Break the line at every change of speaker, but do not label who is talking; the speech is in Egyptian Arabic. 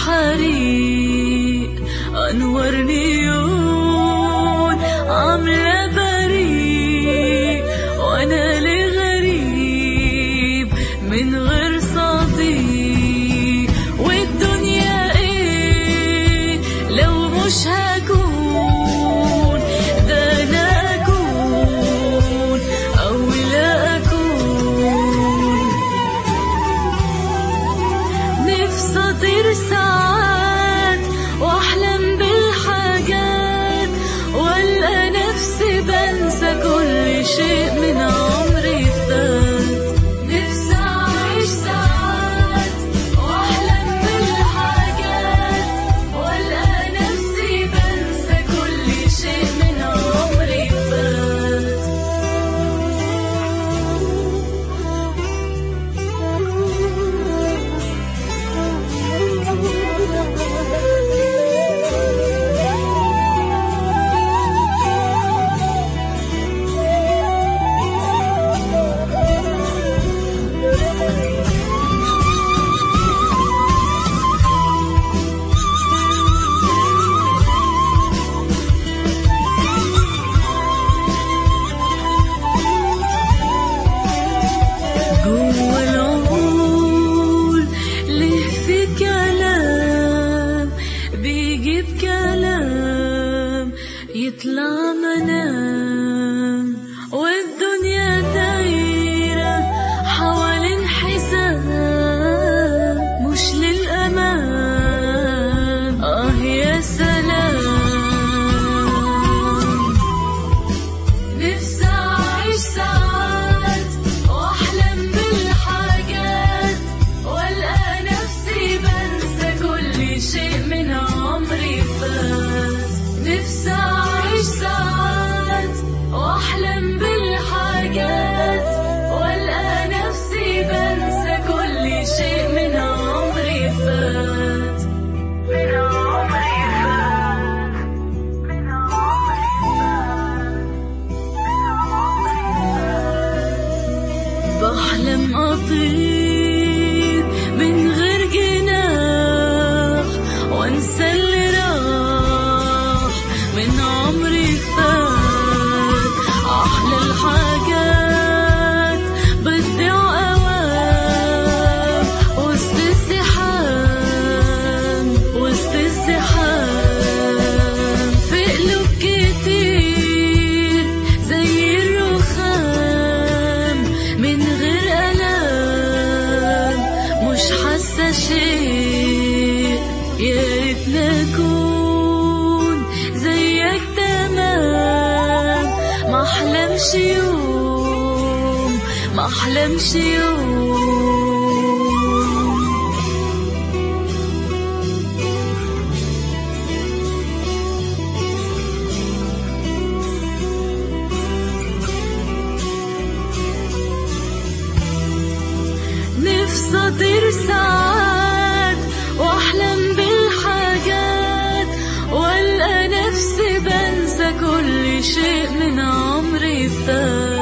حريق أنور نيون عاملة بريق وأنا لغريب من غير صديق والدنيا إيه لو مش هكون ده أنا أكون أو لا أكون نفسي أطير ساعات وأحلم بالحاجات وألقى نفسي بنسى كل شيء من عمري فات نفسي أعيش ساعات وأحلم بالحاجات وألقى نفسي بنسى كل شيء من عمري فات جوا العقول ليه في كلام بيجيب كلام يطلع منام والدنيا دايرة حوالين حساب مش للأمام آه يا سلام نفسي أعيش ساعات وأحلم بالحاجات وألقى نفسي بنسى كل شيء من عمري فات نفسي أعيش ساعات وأحلم بالحاجات وألقى نفسي بنسى كل شيء من عمري فات من عمري فات من عمري فات بحلم أطير من غير جناح وانسى اللي راح من عمري فات أحلى الحاجات بتضيع أوام وسط الزحام وسط الزحام في قلوب كتير زي الرخام من غير ألام مش حاسة شيء يا ريت نكون زيك تمام ما احلمش يوم ما احلمش يوم نفسي أطير ساعات وأحلم بالحاجات وألقى نفسي بنسى كل شيء من عمري فات